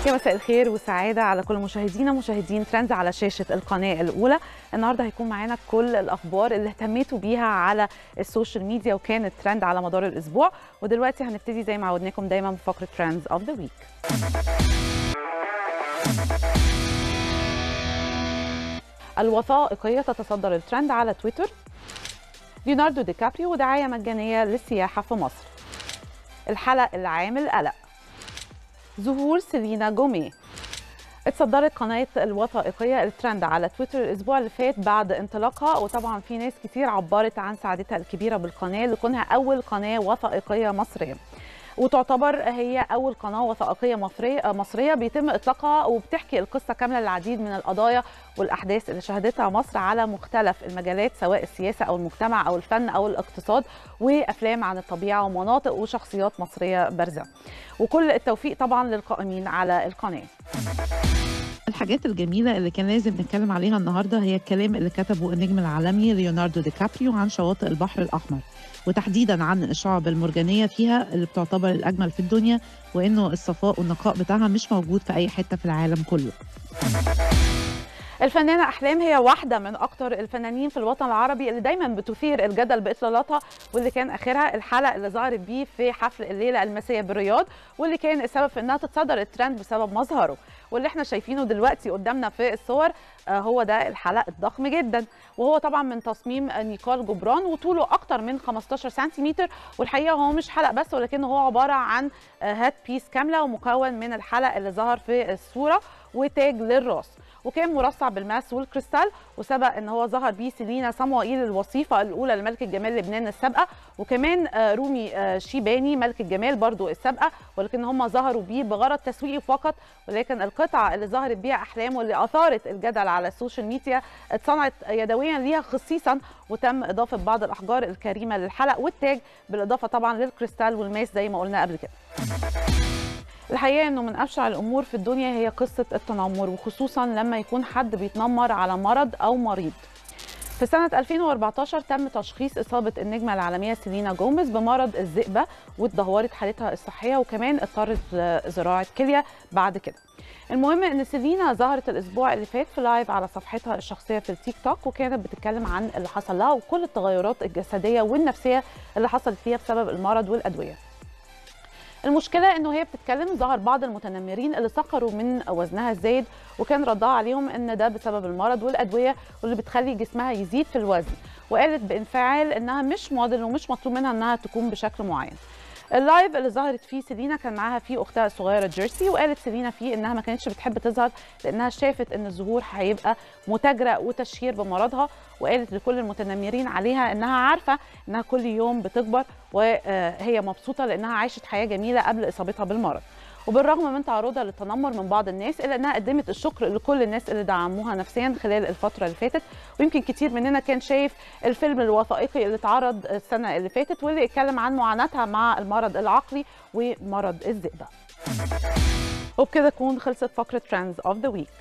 يا مساء الخير والسعادة على كل مشاهدينا مشاهدين ترندز على شاشة القناة الأولى النهاردة هيكون معانا كل الأخبار اللي اهتميتوا بيها على السوشيال ميديا وكانت ترند على مدار الأسبوع ودلوقتي هنبتدي زي ما عودناكم دايما بفقرة ترندز أوف ذا ويك الوثائقية تتصدر الترند على تويتر ليوناردو دي كابريو دعاية مجانية للسياحة في مصر الحلق العامل قلق ظهور سيلينا جومي اتصدرت قناة الوثائقية الترند على تويتر الأسبوع اللي فات بعد انطلاقها وطبعا في ناس كتير عبرت عن سعادتها الكبيرة بالقناة لكونها أول قناة وثائقية مصرية وتعتبر هي أول قناة وثائقية مصرية مصرية بيتم إطلاقها وبتحكي القصة كاملة للعديد من القضايا والأحداث اللي شهدتها مصر على مختلف المجالات سواء السياسة أو المجتمع أو الفن أو الاقتصاد وأفلام عن الطبيعة ومناطق وشخصيات مصرية بارزة وكل التوفيق طبعا للقائمين على القناة الحاجات الجميلة اللي كان لازم نتكلم عليها النهاردة هي الكلام اللي كتبه النجم العالمي ليوناردو دي كابريو عن شواطئ البحر الأحمر وتحديدا عن الشعب المرجانية فيها اللي بتعتبر الأجمل في الدنيا وإنه الصفاء والنقاء بتاعها مش موجود في أي حتة في العالم كله الفنانة أحلام هي واحدة من أكتر الفنانين في الوطن العربي اللي دايما بتثير الجدل بإطلالاتها واللي كان آخرها الحلق اللي ظهرت بيه في حفل الليلة المسية بالرياض واللي كان السبب في إنها تتصدر الترند بسبب مظهره واللي احنا شايفينه دلوقتي قدامنا في الصور هو ده الحلق الضخم جدا وهو طبعا من تصميم نيكول جبران وطوله اكتر من 15 سنتيمتر والحقيقه هو مش حلق بس ولكنه هو عباره عن هات بيس كامله ومكون من الحلق اللي ظهر في الصوره وتاج للراس وكان مرصع بالماس والكريستال وسبق ان هو ظهر بيه سيلينا صموئيل الوصيفه الاولى لملكه جمال لبنان السابقه وكمان رومي شيباني ملكه جمال برضو السابقه ولكن هم ظهروا بيه بغرض تسويقي فقط ولكن القطعه اللي ظهرت بيها احلام واللي اثارت الجدل على السوشيال ميديا اتصنعت يدويا ليها خصيصا وتم اضافه بعض الاحجار الكريمه للحلق والتاج بالاضافه طبعا للكريستال والماس زي ما قلنا قبل كده الحقيقه انه من ابشع الامور في الدنيا هي قصه التنمر وخصوصا لما يكون حد بيتنمر على مرض او مريض في سنة 2014 تم تشخيص إصابة النجمة العالمية سيلينا جوميز بمرض الذئبة واتدهورت حالتها الصحية وكمان اضطرت لزراعة كلية بعد كده. المهم ان سيلينا ظهرت الاسبوع اللي فات في لايف على صفحتها الشخصيه في التيك توك وكانت بتتكلم عن اللي حصل لها وكل التغيرات الجسديه والنفسيه اللي حصلت فيها بسبب المرض والادويه. المشكله انه هي بتتكلم ظهر بعض المتنمرين اللي سخروا من وزنها الزايد وكان ردها عليهم ان ده بسبب المرض والادويه واللي بتخلي جسمها يزيد في الوزن وقالت بانفعال انها مش موديل ومش مطلوب منها انها تكون بشكل معين اللايف اللي ظهرت فيه سيلينا كان معاها فيه اختها الصغيره جيرسي وقالت سيلينا فيه انها ما كانتش بتحب تظهر لانها شافت ان الظهور هيبقى متاجره وتشهير بمرضها وقالت لكل المتنمرين عليها انها عارفه انها كل يوم بتكبر وهي مبسوطه لانها عاشت حياه جميله قبل اصابتها بالمرض وبالرغم من تعرضها للتنمر من بعض الناس الا انها قدمت الشكر لكل الناس اللي دعموها نفسيا خلال الفتره اللي فاتت ويمكن كتير مننا كان شايف الفيلم الوثائقي اللي اتعرض السنه اللي فاتت واللي اتكلم عن معاناتها مع المرض العقلي ومرض الذئبه وبكده تكون خلصت فقره ترندز اوف ذا ويك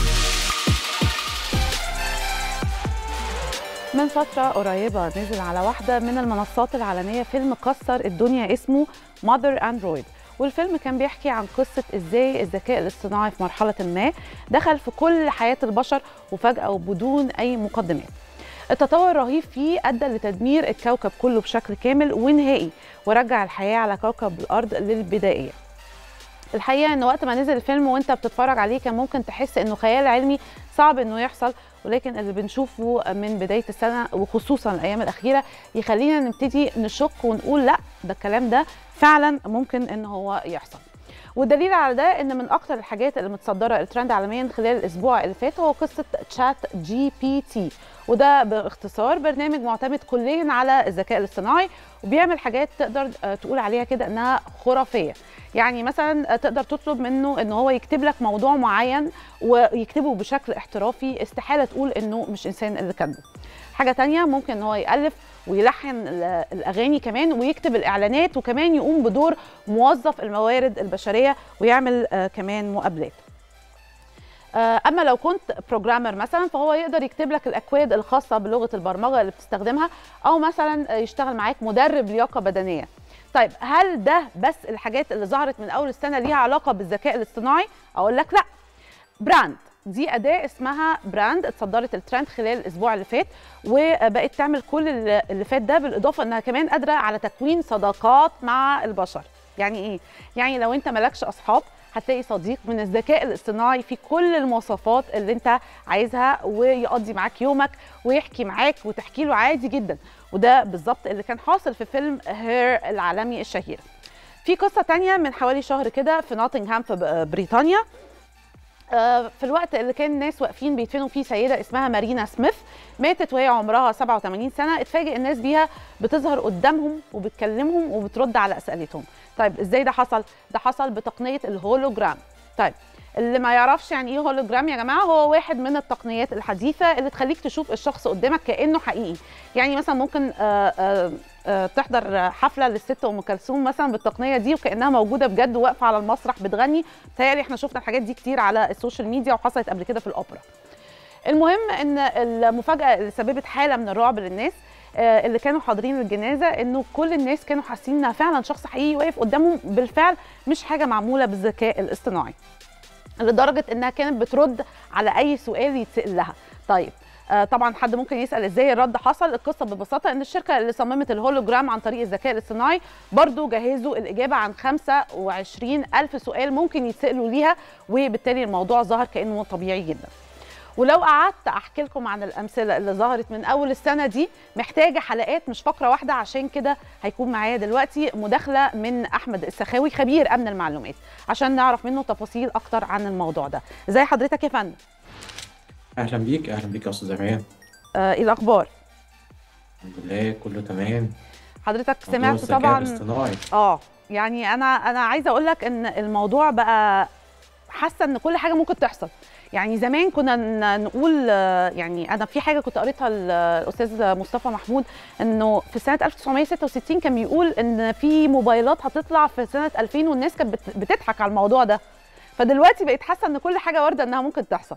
من فترة قريبة نزل على واحدة من المنصات العالمية فيلم كسر الدنيا اسمه ماذر اندرويد والفيلم كان بيحكي عن قصة ازاي الذكاء الاصطناعي في مرحلة ما دخل في كل حياة البشر وفجأة وبدون أي مقدمات التطور الرهيب فيه أدى لتدمير الكوكب كله بشكل كامل ونهائي ورجع الحياة على كوكب الأرض للبدائية الحقيقة ان وقت ما نزل الفيلم وانت بتتفرج عليه كان ممكن تحس انه خيال علمي صعب انه يحصل ولكن اللي بنشوفه من بدايه السنه وخصوصا الايام الاخيره يخلينا نبتدي نشك ونقول لا ده الكلام ده فعلا ممكن ان هو يحصل والدليل على ده ان من اكتر الحاجات اللي متصدره الترند عالميا خلال الاسبوع اللي فات هو قصه تشات جي بي تي وده باختصار برنامج معتمد كليا على الذكاء الاصطناعي وبيعمل حاجات تقدر تقول عليها كده انها خرافيه يعني مثلا تقدر تطلب منه ان هو يكتب لك موضوع معين ويكتبه بشكل احترافي استحاله تقول انه مش انسان اللي كاتبه حاجه تانية ممكن ان هو يالف ويلحن الاغاني كمان ويكتب الاعلانات وكمان يقوم بدور موظف الموارد البشريه ويعمل كمان مقابلات اما لو كنت بروجرامر مثلا فهو يقدر يكتب لك الاكواد الخاصه بلغه البرمجه اللي بتستخدمها او مثلا يشتغل معاك مدرب لياقه بدنيه طيب هل ده بس الحاجات اللي ظهرت من اول السنه ليها علاقه بالذكاء الاصطناعي اقول لك لا براند دي اداه اسمها براند اتصدرت الترند خلال الاسبوع اللي فات وبقت تعمل كل اللي اللي فات ده بالاضافه انها كمان قادره على تكوين صداقات مع البشر يعني ايه يعني لو انت مالكش اصحاب هتلاقي صديق من الذكاء الاصطناعي في كل المواصفات اللي انت عايزها ويقضي معاك يومك ويحكي معاك وتحكي له عادي جدا وده بالظبط اللي كان حاصل في فيلم هير العالمي الشهير في قصة تانية من حوالي شهر كده في نوتنغهام في ب- بريطانيا آه، في الوقت اللي كان الناس واقفين بيدفنوا فيه سيدة اسمها مارينا سميث ماتت وهي عمرها 87 سنة اتفاجئ الناس بيها بتظهر قدامهم وبتكلمهم وبترد على أسئلتهم طيب ازاي ده حصل؟ ده حصل بتقنية الهولوجرام طيب اللي ما يعرفش يعني ايه هولوجرام يا جماعه هو واحد من التقنيات الحديثه اللي تخليك تشوف الشخص قدامك كانه حقيقي يعني مثلا ممكن آه، آه، آه، تحضر حفله للست ام كلثوم مثلا بالتقنيه دي وكانها موجوده بجد واقفه على المسرح بتغني بتهيألي احنا شفنا الحاجات دي كتير على السوشيال ميديا وحصلت قبل كده في الاوبرا المهم ان المفاجاه اللي سببت حاله من الرعب للناس آه، اللي كانوا حاضرين الجنازه انه كل الناس كانوا حاسين انها فعلا شخص حقيقي واقف قدامهم بالفعل مش حاجه معموله بالذكاء الاصطناعي لدرجه انها كانت بترد على اي سؤال يتسال لها طيب آه، طبعا حد ممكن يسال ازاي الرد حصل القصه ببساطه ان الشركه اللي صممت الهولوجرام عن طريق الذكاء الاصطناعي برضو جهزوا الاجابه عن 25 الف سؤال ممكن يتسالوا ليها وبالتالي الموضوع ظهر كانه طبيعي جدا ولو قعدت احكي لكم عن الامثله اللي ظهرت من اول السنه دي محتاجه حلقات مش فقره واحده عشان كده هيكون معايا دلوقتي مداخله من احمد السخاوي خبير امن المعلومات عشان نعرف منه تفاصيل اكتر عن الموضوع ده ازي حضرتك يا فندم اهلا بيك اهلا بيك يا استاذ امان آه ايه الاخبار الحمد لله كله تمام حضرتك موضوع سمعت الذكاء طبعا الاصطناعي اه يعني انا انا عايزه اقول لك ان الموضوع بقى حاسه ان كل حاجه ممكن تحصل يعني زمان كنا ن- نقول آه، يعني انا في حاجه كنت قريتها الاستاذ مصطفى محمود انه في سنه 1966 كان بيقول ان في موبايلات هتطلع في سنه 2000 والناس كانت بت- بتضحك على الموضوع ده فدلوقتي بقيت حاسه ان كل حاجه وارده انها ممكن تحصل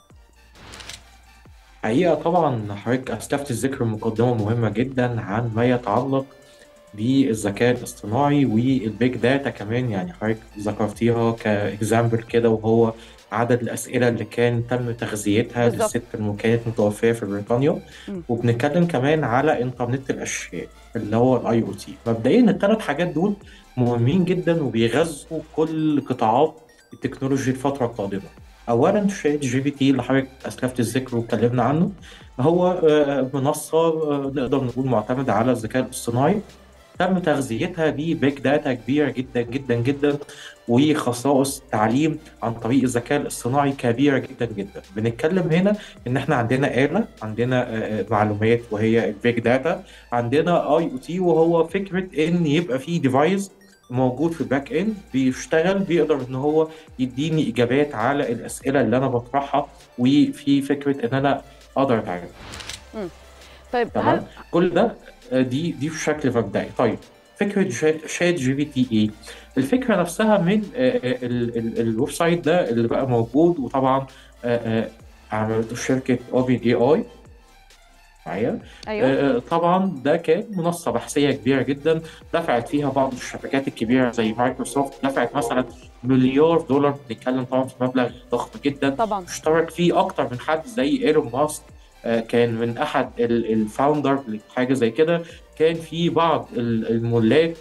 حقيقة طبعا حضرتك أسلفت الذكر مقدمة مهمة جدا عن ما يتعلق بالذكاء الاصطناعي والبيج داتا كمان يعني حضرتك ذكرتيها كإكزامبل كده وهو عدد الأسئلة اللي كان تم تغذيتها بالظبط. للست اللي كانت متوفية في بريطانيا مم. وبنتكلم كمان على إنترنت الأشياء اللي هو الاي او تي مبدئيا الثلاث حاجات دول مهمين جدا وبيغذوا كل قطاعات التكنولوجي الفترة القادمة اولا شات جي بي تي اللي حضرتك اسلفت الذكر واتكلمنا عنه هو آه، منصه آه، نقدر نقول معتمده على الذكاء الاصطناعي تم تغذيتها ببيج داتا كبيره جدا جدا جدا وخصائص تعليم عن طريق الذكاء الاصطناعي كبيره جدا جدا بنتكلم هنا ان احنا عندنا آلة عندنا آه، آه، معلومات وهي البيج داتا عندنا اي او تي وهو فكره ان يبقى في ديفايس موجود في الباك اند بيشتغل بيقدر ان هو يديني اجابات على الاسئله اللي انا بطرحها وفي فكره ان انا اقدر اتعامل طيب هل تمام كل ده آه، دي دي في شكل مبدئي طيب فكره شات شات جي بي تي ايه الفكره نفسها من آه، آه، ال- ال- الويب سايت ده اللي بقى موجود وطبعا آه، آه، عملته شركه اوبن اي اي معايا ايوه آه، طبعا ده كان منصه بحثيه كبيره جدا دفعت فيها بعض الشركات الكبيره زي مايكروسوفت دفعت مثلا مليار دولار بنتكلم طبعا في مبلغ ضخم جدا طبعا اشترك فيه اكتر من حد زي ايلون ماسك آه، كان من احد الفاوندر لحاجه زي كده كان في بعض ال- الملاك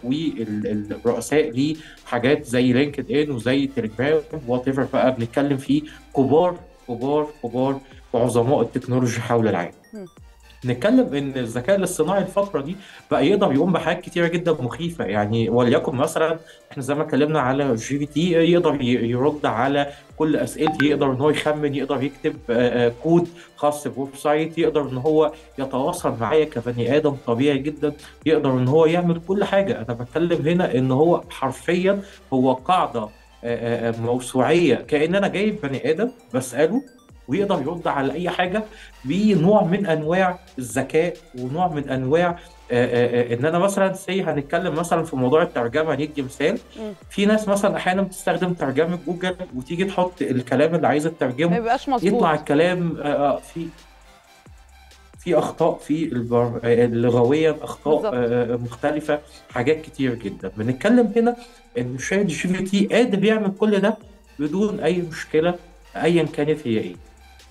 والرؤساء لحاجات زي لينكد ان وزي تليجرام وات ايفر بقى بنتكلم فيه كبار كبار كبار وعظماء التكنولوجيا حول العالم مم. نتكلم ان الذكاء الاصطناعي الفتره دي بقى يقدر يقوم بحاجات كتيره جدا مخيفه يعني وليكن مثلا احنا زي ما اتكلمنا على جي بي تي يقدر ي- يرد على كل اسئلتي يقدر ان هو يخمن يقدر يكتب آه، آه، كود خاص بويب سايت يقدر ان هو يتواصل معايا كبني ادم طبيعي جدا يقدر ان هو يعمل كل حاجه انا بتكلم هنا ان هو حرفيا هو قاعده آه، آه، آه، موسوعيه كان انا جايب بني ادم بساله ويقدر يرد على اي حاجه بنوع من انواع الذكاء ونوع من انواع آه، آه، آه، ان انا مثلا سي هنتكلم مثلا في موضوع الترجمه ندي مثال مم. في ناس مثلا احيانا بتستخدم ترجمه جوجل وتيجي تحط الكلام اللي عايزه ما تترجمه بيبقاش يطلع مظبوط الكلام آه، آه، في في اخطاء في البر... آه، لغويا اخطاء بالظبط. آه، مختلفه حاجات كتير جدا بنتكلم هنا ان شات جي بي تي قادر يعمل كل ده بدون اي مشكله ايا كانت هي ايه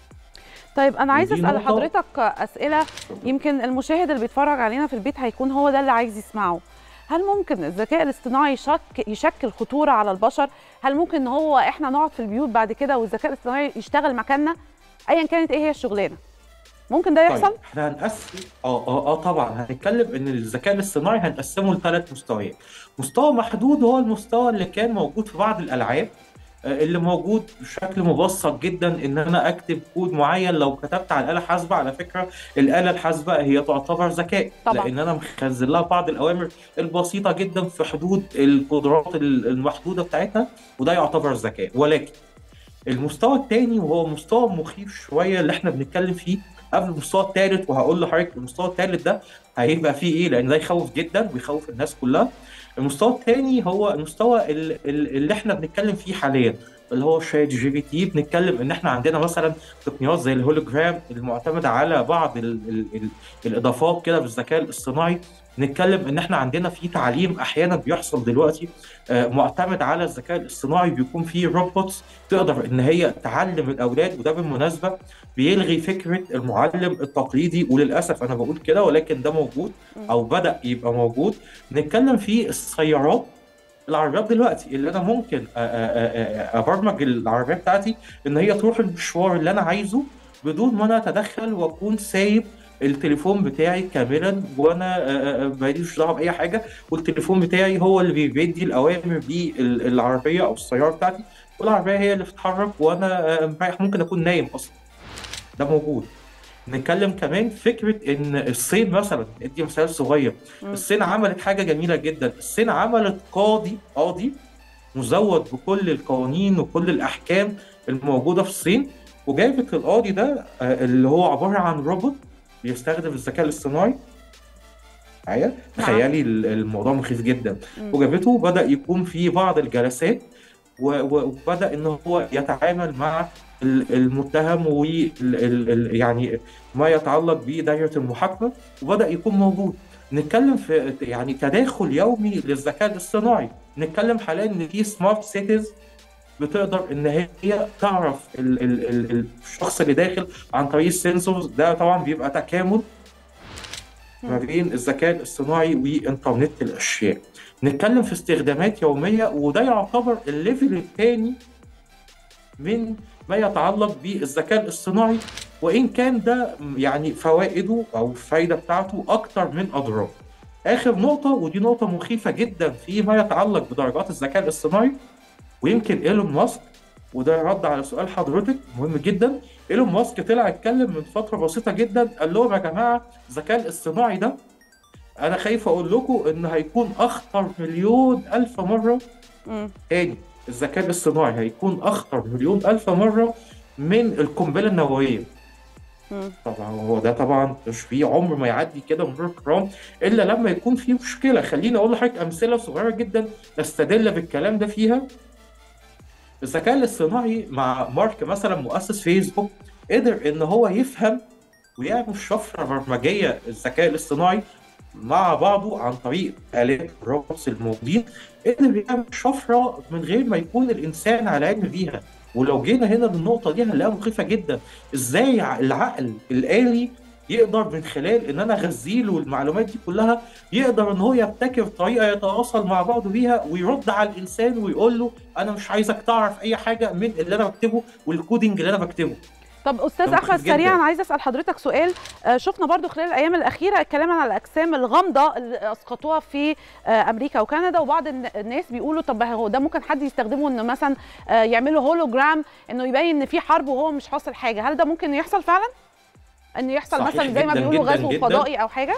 طيب انا عايزه ودي اسال نقطة- حضرتك اسئله يمكن المشاهد اللي بيتفرج علينا في البيت هيكون هو ده اللي عايز يسمعه هل ممكن الذكاء الاصطناعي يشك يشكل خطوره على البشر هل ممكن ان هو احنا نقعد في البيوت بعد كده والذكاء الاصطناعي يشتغل مكاننا ايا كانت ايه هي الشغلانه ممكن ده يحصل طيب احنا هنقسم اه اه اه طبعا هنتكلم ان الذكاء الاصطناعي هنقسمه لثلاث مستويات مستوى محدود هو المستوى اللي كان موجود في بعض الالعاب آه، اللي موجود بشكل مبسط جدا ان انا اكتب كود معين لو كتبت على الاله الحاسبه على فكره الاله الحاسبه هي تعتبر ذكاء طبعا. لان انا مخزن لها بعض الاوامر البسيطه جدا في حدود القدرات المحدوده بتاعتها وده يعتبر ذكاء ولكن المستوى الثاني وهو مستوى مخيف شويه اللي احنا بنتكلم فيه قبل المستوى الثالث وهقول لحضرتك المستوى الثالث ده هيبقى فيه ايه لان ده يخوف جدا ويخوف الناس كلها المستوى الثاني هو المستوى ال- ال- اللي احنا بنتكلم فيه حاليا اللي هو شات جي بي تي بنتكلم ان احنا عندنا مثلا تقنيات زي الهولوجرام المعتمده على بعض ال ال ال الاضافات كده بالذكاء الاصطناعي نتكلم ان احنا عندنا في تعليم احيانا بيحصل دلوقتي آه، معتمد على الذكاء الاصطناعي بيكون في روبوتس تقدر ان هي تعلم الاولاد وده بالمناسبه بيلغي فكره المعلم التقليدي وللاسف انا بقول كده ولكن ده موجود او بدا يبقى موجود نتكلم في السيارات العربيات دلوقتي اللي انا ممكن أ- أ- أ- أ- ابرمج العربيه بتاعتي ان هي تروح المشوار اللي انا عايزه بدون ما انا اتدخل واكون سايب التليفون بتاعي كاملا وانا آه، آه، ماليش دعوه باي حاجه والتليفون بتاعي هو اللي بي- بيدي الاوامر للعربيه او السياره بتاعتي والعربيه هي اللي بتتحرك وانا آه، مريح ممكن اكون نايم اصلا ده موجود نتكلم كمان فكره ان الصين مثلا ادي مثال صغير مم. الصين عملت حاجه جميله جدا الصين عملت قاضي قاضي مزود بكل القوانين وكل الاحكام الموجوده في الصين وجابت القاضي ده آه، اللي هو عباره عن روبوت بيستخدم الذكاء الاصطناعي معايا تخيلي ال- الموضوع مخيف جدا مم. وجابته بدا يكون في بعض الجلسات و- و- وبدا ان هو يتعامل مع ال- المتهم و يعني ما يتعلق بدائره المحاكمه وبدا يكون موجود نتكلم في يعني تداخل يومي للذكاء الاصطناعي نتكلم حاليا ان في سمارت سيتيز بتقدر ان هي تعرف ال ال ال الشخص اللي داخل عن طريق السنسورز ده طبعا بيبقى تكامل ما بين الذكاء الاصطناعي وانترنت الاشياء نتكلم في استخدامات يوميه وده يعتبر الليفل الثاني من ما يتعلق بالذكاء الاصطناعي وان كان ده يعني فوائده او الفايده بتاعته اكتر من اضراره اخر نقطه ودي نقطه مخيفه جدا فيما يتعلق بدرجات الذكاء الاصطناعي ويمكن ايلون ماسك وده رد على سؤال حضرتك مهم جدا ايلون ماسك طلع اتكلم من فتره بسيطه جدا قال لهم يا جماعه الذكاء الاصطناعي ده انا خايف اقول لكم ان هيكون اخطر مليون الف مره مم. تاني الذكاء الاصطناعي هيكون اخطر مليون الف مره من القنبله النوويه مم. طبعا هو ده طبعا مش في عمر ما يعدي كده مرور الكرام الا لما يكون في مشكله خليني اقول لحضرتك امثله صغيره جدا نستدل بالكلام ده فيها الذكاء الاصطناعي مع مارك مثلا مؤسس فيسبوك قدر ان هو يفهم ويعمل شفره برمجيه الذكاء الاصطناعي مع بعضه عن طريق آلات الروبوتس الموجودين قدر يعمل شفره من غير ما يكون الانسان على علم بيها ولو جينا هنا للنقطه دي هنلاقيها مخيفه جدا ازاي ع- العقل الآلي يقدر من خلال ان انا اغذيله المعلومات دي كلها يقدر ان هو يبتكر طريقه يتواصل مع بعضه بيها ويرد على الانسان ويقول له انا مش عايزك تعرف اي حاجه من اللي انا بكتبه والكودينج اللي انا بكتبه طب استاذ ده مخيف احمد جداً. سريعا عايزه اسال حضرتك سؤال آه، شفنا برضو خلال الايام الاخيره الكلام عن الاجسام الغامضه اللي اسقطوها في آه، امريكا وكندا وبعض الن- الناس بيقولوا طب هو ده ممكن حد يستخدمه انه مثلا آه، يعملوا هولوجرام انه يبين ان في حرب وهو مش حاصل حاجه هل ده ممكن يحصل فعلا انه يحصل صحيح مثلا زي ما جداً بيقولوا جداً غزو جداً. فضائي او حاجه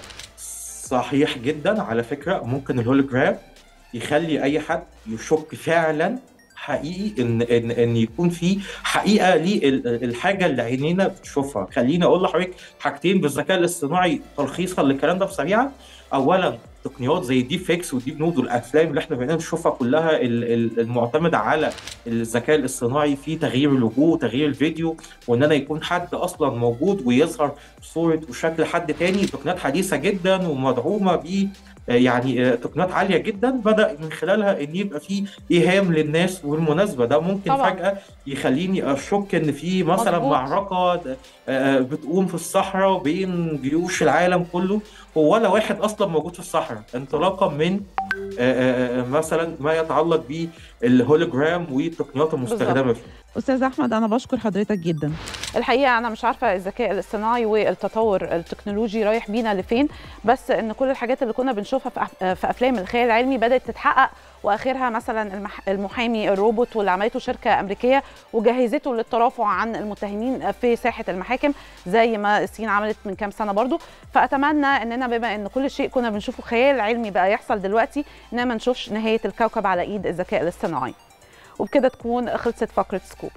صحيح جدا على فكره ممكن الهولوجرام يخلي اي حد يشك فعلا حقيقي ان ان ان يكون في حقيقه للحاجه اللي عينينا بتشوفها خليني اقول لحضرتك حاجتين بالذكاء الاصطناعي تلخيصا للكلام ده بسريعا اولا تقنيات زي الديب فيكس والديب نود والافلام اللي احنا بقينا نشوفها كلها المعتمده على الذكاء الاصطناعي في تغيير الوجوه وتغيير الفيديو وان انا يكون حد اصلا موجود ويظهر صوره وشكل حد تاني تقنيات حديثه جدا ومدعومه ب يعني تقنيات عاليه جدا بدا من خلالها ان يبقى في ايهام للناس والمناسبه ده ممكن طبعا. فجاه يخليني اشك ان في مثلا مزبوط. معركه بتقوم في الصحراء بين جيوش العالم كله ولا واحد اصلا موجود في الصحراء انطلاقا من مثلا ما يتعلق بالهولوجرام والتقنيات المستخدمه فيه استاذ احمد انا بشكر حضرتك جدا الحقيقه انا مش عارفه الذكاء الاصطناعي والتطور التكنولوجي رايح بينا لفين بس ان كل الحاجات اللي كنا بنشوفها في افلام الخيال العلمي بدات تتحقق واخرها مثلا المحامي الروبوت واللي عملته شركه امريكيه وجهزته للترافع عن المتهمين في ساحه المحاكم زي ما الصين عملت من كام سنه برضو فاتمنى اننا بما ان كل شيء كنا بنشوفه خيال علمي بقى يحصل دلوقتي اننا ما نشوفش نهايه الكوكب على ايد الذكاء الاصطناعي وبكده تكون خلصت فقره سكوب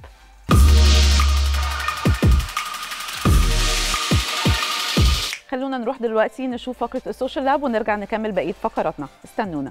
خلونا نروح دلوقتي نشوف فقره السوشيال لاب ونرجع نكمل بقيه فقراتنا استنونا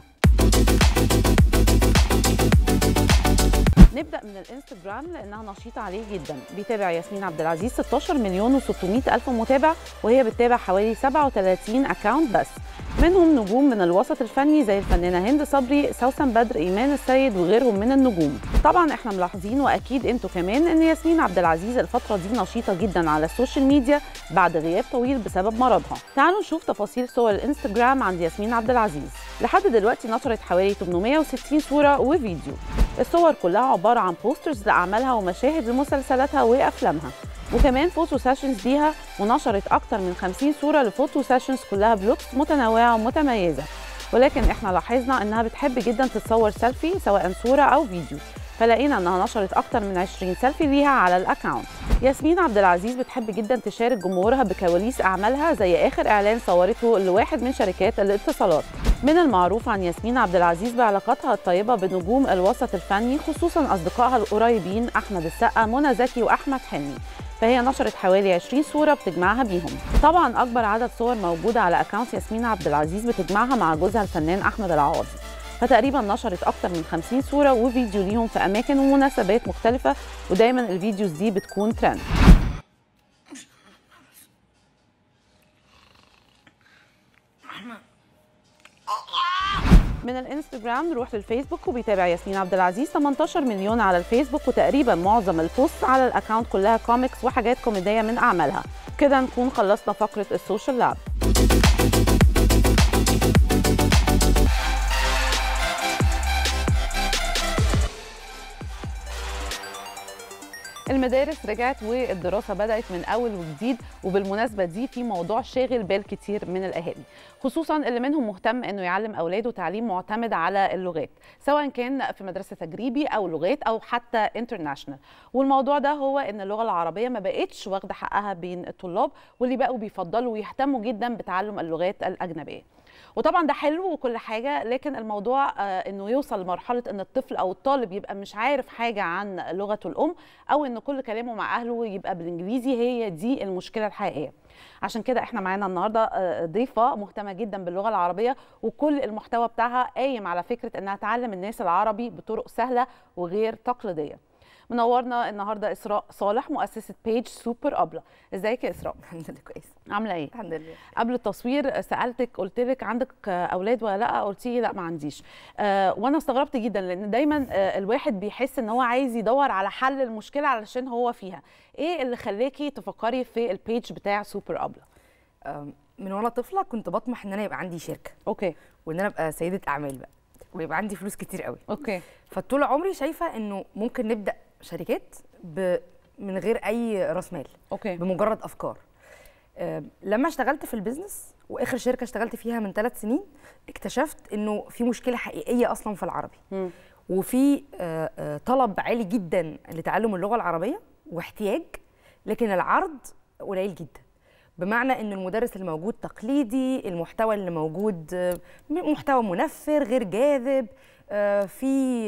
نبدا من الانستجرام لانها نشيطه عليه جدا بيتابع ياسمين عبد العزيز 16 مليون و600 الف متابع وهي بتتابع حوالي 37 اكونت بس منهم نجوم من الوسط الفني زي الفنانه هند صبري سوسن بدر ايمان السيد وغيرهم من النجوم طبعا احنا ملاحظين واكيد انتوا كمان ان ياسمين عبد العزيز الفتره دي نشيطه جدا على السوشيال ميديا بعد غياب طويل بسبب مرضها تعالوا نشوف تفاصيل صور الانستجرام عند ياسمين عبد العزيز لحد دلوقتي نشرت حوالي 860 صوره وفيديو الصور كلها عباره عن بوسترز لاعمالها ومشاهد لمسلسلاتها وافلامها وكمان فوتو سيشنز ليها ونشرت اكتر من 50 صوره لفوتو سيشنز كلها بلوكس متنوعه ومتميزه ولكن احنا لاحظنا انها بتحب جدا تتصور سيلفي سواء صوره او فيديو فلقينا انها نشرت اكتر من 20 سيلفي ليها على الاكونت ياسمين عبد العزيز بتحب جدا تشارك جمهورها بكواليس اعمالها زي اخر اعلان صورته لواحد من شركات الاتصالات من المعروف عن ياسمين عبد العزيز بعلاقاتها الطيبه بنجوم الوسط الفني خصوصا اصدقائها القريبين احمد السقا منى زكي واحمد حلمي فهي نشرت حوالي 20 صوره بتجمعها بيهم طبعا اكبر عدد صور موجوده على اكونت ياسمين عبد العزيز بتجمعها مع جوزها الفنان احمد العوضي فتقريبا نشرت اكتر من 50 صوره وفيديو ليهم في اماكن ومناسبات مختلفه ودايما الفيديوز دي بتكون ترند من الانستجرام نروح للفيسبوك وبيتابع ياسمين عبد العزيز 18 مليون على الفيسبوك وتقريبا معظم البوست على الاكونت كلها كوميكس وحاجات كوميديه من اعمالها كده نكون خلصنا فقره السوشيال لاب المدارس رجعت والدراسه بدات من اول وجديد وبالمناسبه دي في موضوع شاغل بال كتير من الاهالي خصوصا اللي منهم مهتم انه يعلم اولاده تعليم معتمد على اللغات سواء كان في مدرسه تجريبي او لغات او حتى انترناشونال والموضوع ده هو ان اللغه العربيه ما بقتش واخده حقها بين الطلاب واللي بقوا بيفضلوا ويهتموا جدا بتعلم اللغات الاجنبيه وطبعا ده حلو وكل حاجه لكن الموضوع آه انه يوصل لمرحله ان الطفل او الطالب يبقى مش عارف حاجه عن لغته الام او ان كل كلامه مع اهله يبقى بالانجليزي هي دي المشكله الحقيقيه عشان كده احنا معانا النهارده ضيفه مهتمه جدا باللغه العربيه وكل المحتوى بتاعها قايم على فكره انها تعلم الناس العربي بطرق سهله وغير تقليديه منورنا النهارده اسراء صالح مؤسسه بيج سوبر ابله ازيك يا اسراء الحمد لله كويس عامله ايه الحمد لله قبل التصوير سالتك قلت لك عندك اولاد ولا لا قلتي لي لا ما عنديش آه وانا استغربت جدا لان دايما آه الواحد بيحس ان هو عايز يدور على حل المشكله علشان هو فيها ايه اللي خلاكي تفكري في البيج بتاع سوبر ابله من وانا طفله كنت بطمح ان انا يبقى عندي شركه اوكي وان انا ابقى سيده اعمال بقى ويبقى عندي فلوس كتير قوي اوكي فطول عمري شايفه انه ممكن نبدا شركات ب... من غير اي راس مال اوكي بمجرد افكار أه لما اشتغلت في البيزنس واخر شركه اشتغلت فيها من ثلاث سنين اكتشفت انه في مشكله حقيقيه اصلا في العربي م. وفي أه أه طلب عالي جدا لتعلم اللغه العربيه واحتياج لكن العرض قليل جدا بمعنى ان المدرس اللي موجود تقليدي المحتوى اللي موجود محتوى منفر غير جاذب في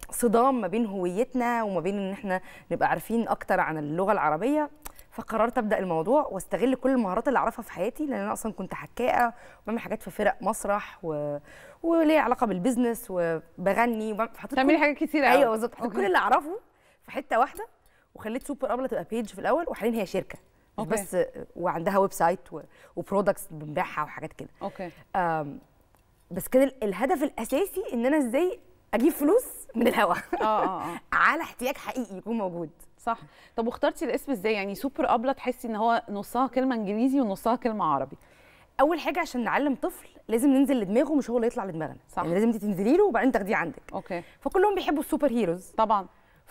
صدام ما بين هويتنا وما بين ان احنا نبقى عارفين اكتر عن اللغه العربيه فقررت ابدا الموضوع واستغل كل المهارات اللي اعرفها في حياتي لان انا اصلا كنت حكاءه وبعمل حاجات في فرق مسرح و... وليه علاقه بالبزنس وبغني وبعمل- فحطيت تعملي كل- حاجات كتير قوي ايوه بالظبط حطيت كل اللي اعرفه في حته واحده وخليت سوبر ابله تبقى بيج في الاول وحاليا هي شركه مش أوكي. بس وعندها ويب سايت و... وبرودكتس بنبيعها وحاجات كده اوكي آم، بس كان ال- الهدف الاساسي ان انا ازاي اجيب فلوس من الهوا اه اه اه على احتياج حقيقي يكون موجود صح طب واخترتي الاسم ازاي يعني سوبر ابله تحسي ان هو نصها كلمه انجليزي ونصها كلمه عربي اول حاجه عشان نعلم طفل لازم ننزل لدماغه مش هو اللي يطلع لدماغنا صح. يعني لازم انت تنزلي له وبعدين تاخديه عندك اوكي فكلهم بيحبوا السوبر هيروز طبعا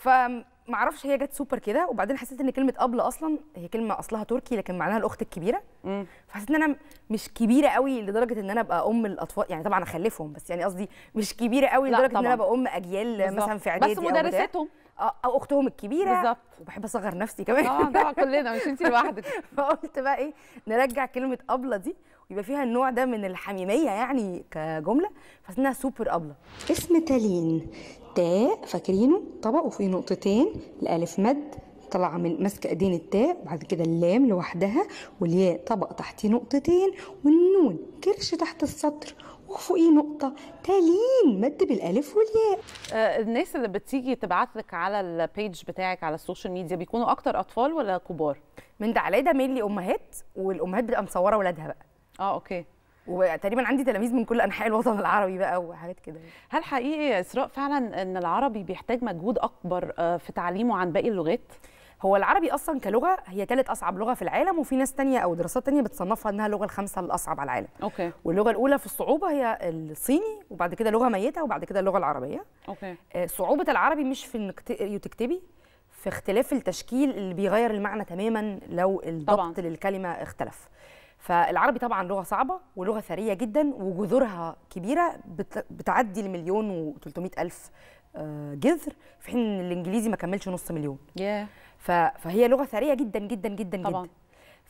فما اعرفش هي جت سوبر كده وبعدين حسيت ان كلمه ابله اصلا هي كلمه اصلها تركي لكن معناها الاخت الكبيره مم. فحسيت ان انا مش كبيره قوي لدرجه ان انا ابقى ام الاطفال يعني طبعا اخلفهم بس يعني قصدي مش كبيره قوي لا لدرجه ان طبعاً. انا ابقى ام اجيال بالظبط. مثلا في اعدادي بس أو بتاع. مدرستهم آه، او اختهم الكبيره بالظبط. وبحب اصغر نفسي كمان طبعا طبعا كلنا مش انت لوحدك فقلت بقى ايه نرجع كلمه ابله دي ويبقى فيها النوع ده من الحميميه يعني كجمله فاسمها سوبر ابله اسم تالين تاء فاكرينه طبق وفيه نقطتين الالف مد طالعه من ماسكه ايدين التاء وبعد كده اللام لوحدها والياء طبق تحتيه نقطتين والنون كرش تحت السطر وفوقيه نقطه تالين مد بالالف والياء آه، الناس اللي بتيجي تبعت لك على البيج بتاعك على السوشيال ميديا بيكونوا اكتر اطفال ولا كبار من ده على ده مينلي امهات والامهات بتبقى مصوره ولادها بقى اه اوكي وتقريبا عندي تلاميذ من كل انحاء الوطن العربي بقى وحاجات كده هل حقيقي يا اسراء فعلا ان العربي بيحتاج مجهود اكبر آه، في تعليمه عن باقي اللغات هو العربي اصلا كلغه هي ثالث اصعب لغه في العالم وفي ناس تانية او دراسات تانية بتصنفها انها اللغه الخامسه الاصعب على العالم اوكي واللغه الاولى في الصعوبه هي الصيني وبعد كده لغه ميته وبعد كده اللغه العربيه اوكي آه، صعوبه العربي مش في انك تقري وتكتبي في اختلاف التشكيل اللي بيغير المعنى تماما لو الضبط طبعاً. للكلمه اختلف فالعربي طبعا لغه صعبه ولغه ثريه جدا وجذورها كبيره بت- بتعدي المليون و300 الف آه، جذر في حين ان الانجليزي ما كملش نص مليون ياه ف- فهي لغه ثريه جدا جدا جدا طبعاً. جدا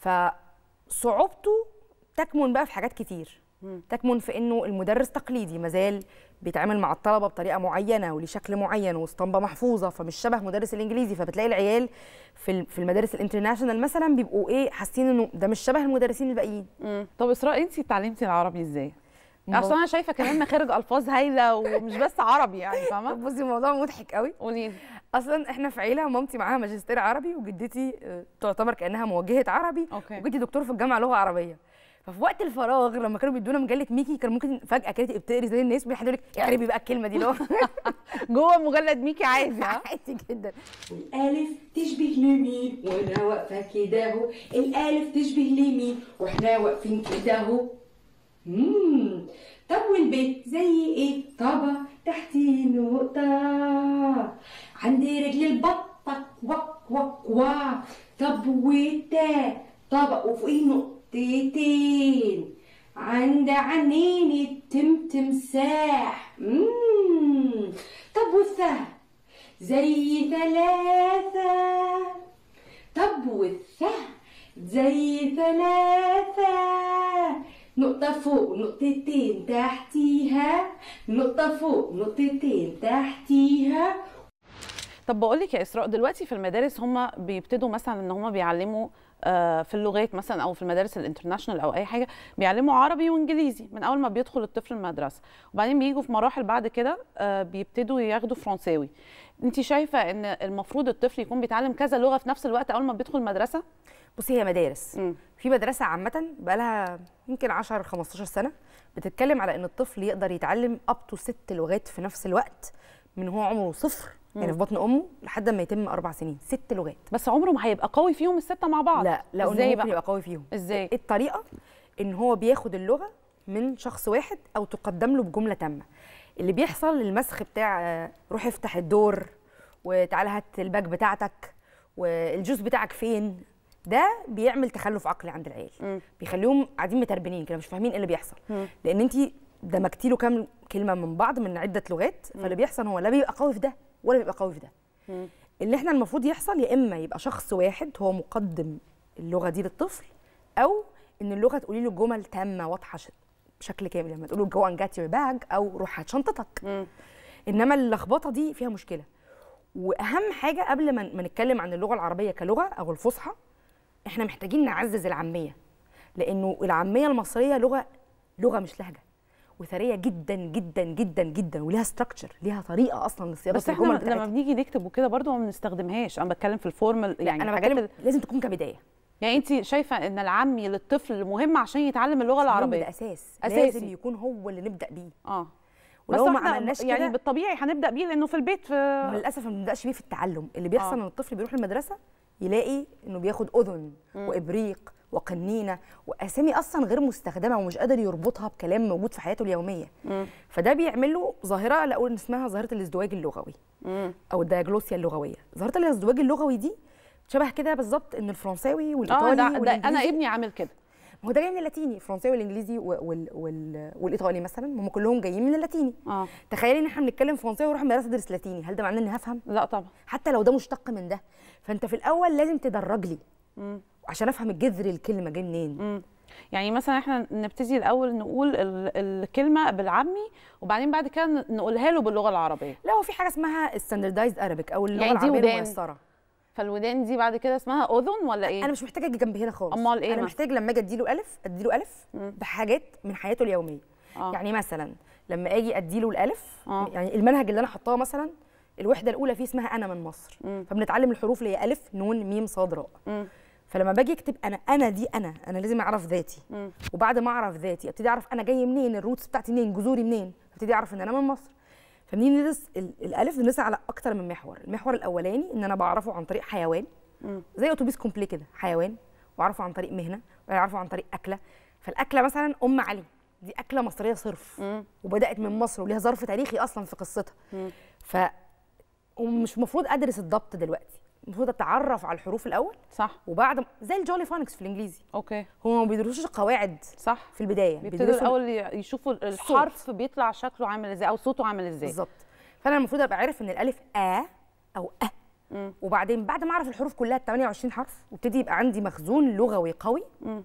فصعوبته تكمن بقى في حاجات كتير تكمن في انه المدرس تقليدي مازال بيتعامل مع الطلبه بطريقه معينه وليه شكل معين واسطمبه محفوظه فمش شبه مدرس الانجليزي فبتلاقي العيال في ال- في المدارس الانترناشونال مثلا بيبقوا ايه حاسين انه ده مش شبه المدرسين الباقيين مم. طب اسراء انت اتعلمتي العربي ازاي ما- اصل انا شايفه كمان مخارج الفاظ هايله ومش بس عربي يعني فاهمه طب بصي الموضوع مضحك قوي قولي لي. اصلا احنا في عيله مامتي معاها ماجستير عربي وجدتي آه، تعتبر كانها موجهه عربي أوكي. وجدي دكتور في الجامعه لغه عربيه ففي وقت الفراغ لما كانوا بيدونا مجله ميكي كان ممكن فجاه كده تبقي بتقري زي الناس وحد يقول لك اعربي بقى الكلمه دي اللي هو جوه مجلد ميكي عادي ها عادي جدا الألف تشبه لمين وأنا واقفة كده أهو الألف تشبه لمين وإحنا واقفين كده أهو مم. طب والبيت زي إيه؟ طبق تحتيه نقطة عندي رجل البطة وك وك وا طب والتاء طبق وفوقيه نقطتين عند عينين التم تمساح مم. طب والثاء زي ثلاثة طب والثاء زي ثلاثة نقطة فوق نقطتين تحتيها نقطة فوق نقطتين تحتيها طب بقول لك يا اسراء دلوقتي في المدارس هم بيبتدوا مثلا ان هم بيعلموا آه، في اللغات مثلا او في المدارس الانترناشونال او اي حاجه بيعلموا عربي وانجليزي من اول ما بيدخل الطفل المدرسه وبعدين بييجوا في مراحل بعد كده آه، بيبتدوا ياخدوا فرنساوي انت شايفه ان المفروض الطفل يكون بيتعلم كذا لغه في نفس الوقت اول ما بيدخل المدرسه بصي هي مدارس مم. في مدرسه عامه بقى لها يمكن 10 15 سنه بتتكلم على ان الطفل يقدر يتعلم اب تو ست لغات في نفس الوقت من هو عمره صفر يعني في بطن امه لحد ما يتم اربع سنين ست لغات بس عمره ما هيبقى قوي فيهم السته مع بعض لا لا ازاي ازاي بقى ممكن يبقى قوي فيهم ازاي الطريقه ان هو بياخد اللغه من شخص واحد او تقدم له بجمله تامه اللي بيحصل المسخ بتاع آه، روح افتح الدور وتعالى هات الباج بتاعتك والجوز بتاعك فين ده بيعمل تخلف عقلي عند العيال مم. بيخليهم قاعدين متربنين كده مش فاهمين ايه اللي بيحصل لان انت دمجتي له كام كلمه من بعض من عده لغات فاللي بيحصل هو لا بيبقى قوي في ده ولا بيبقى قوي في ده اللي احنا المفروض يحصل يا اما يبقى شخص واحد هو مقدم اللغه دي للطفل او ان اللغه تقولي له جمل تامه واضحه ش- بشكل كامل لما تقول له جو ان جات يور باج او روح هات شنطتك انما اللخبطه دي فيها مشكله واهم حاجه قبل ما ما نتكلم عن اللغه العربيه كلغه او الفصحى احنا محتاجين نعزز العاميه لانه العاميه المصريه لغه لغه مش لهجه وثريه جدا جدا جدا جدا وليها ستراكشر ليها طريقه اصلا لصياغه بس احنا الجمل لما بتاعتها بنيجي نكتب وكده برضه ما بنستخدمهاش انا بتكلم في الفورمال يعني انا الحاجات بتكلم ال- لازم تكون كبدايه يعني انت شايفه ان العامي للطفل مهم عشان يتعلم اللغه المهم ده العربيه اساس أساسي. لازم يكون هو اللي نبدا بيه اه ولو بس ما احنا عملناش يعني كده بالطبيعي هنبدا بيه لانه في البيت في للاسف ما بنبداش بيه في التعلم اللي بيحصل آه. ان الطفل بيروح المدرسه يلاقي انه بياخد اذن وابريق وقنينه واسامي اصلا غير مستخدمه ومش قادر يربطها بكلام موجود في حياته اليوميه فده بيعمل له ظاهره لا اقول ان اسمها ظاهره الازدواج اللغوي او الدياجلوسيا اللغويه ظاهره الازدواج اللغوي دي شبه كده بالظبط ان الفرنساوي اه والايطالي ده, ده انا والإنجليزي- ابني عامل كده ما هو ده جاي من اللاتيني الفرنساوي والانجليزي و- وال... وال... والايطالي مثلا هم كلهم جايين من اللاتيني اه تخيلي ان احنا بنتكلم فرنساوي واروح المدرسه ادرس لاتيني هل ده معناه اني هفهم لا طبعا حتى لو ده مشتق من ده فانت في الاول لازم تدرج لي عشان افهم الجذر الكلمه جاي منين مم. يعني مثلا احنا نبتدي الاول نقول ال- الكلمه بالعامي وبعدين بعد كده ن- نقولها له باللغه العربيه لا هو في حاجه اسمها الستاندردايزد ارابيك او اللغه يعني دي العربيه ودان. الميسره فالودان دي بعد كده اسمها اذن ولا ايه انا مش محتاجه اجي جنب هنا خالص أمال إيه انا مثلا؟ محتاج لما اجي اديله الف اديله الف بحاجات من حياته اليوميه آه. يعني مثلا لما اجي اديله الالف آه. يعني المنهج اللي انا حطاه مثلا الوحده الاولى فيه اسمها انا من مصر فبنتعلم الحروف اللي هي الف نون ميم صاد راء مم. فلما باجي اكتب انا انا دي انا انا لازم اعرف ذاتي وبعد ما اعرف ذاتي ابتدي اعرف انا جاي منين الروتس بتاعتي منين جذوري منين ابتدي اعرف ان انا من مصر فبنيجي ندرس ال- الالف بندرسها على اكتر من محور المحور الاولاني ان انا بعرفه عن طريق حيوان زي اتوبيس كومبلي كده حيوان واعرفه عن طريق مهنه واعرفه عن طريق اكله فالاكله مثلا ام علي دي اكله مصريه صرف وبدات من مصر وليها ظرف تاريخي اصلا في قصتها ف ومش المفروض ادرس الضبط دلوقتي المفروض اتعرف على الحروف الاول صح وبعد زي الجولي فونكس في الانجليزي اوكي هم ما بيدرسوش القواعد صح في البدايه بيبتدوا الاول ي- يشوفوا ال- الحرف بيطلع شكله عامل ازاي او صوته عامل ازاي بالظبط فانا المفروض ابقى عارف ان الالف ا او ا وبعدين بعد ما اعرف الحروف كلها ال 28 حرف وابتدي يبقى عندي مخزون لغوي قوي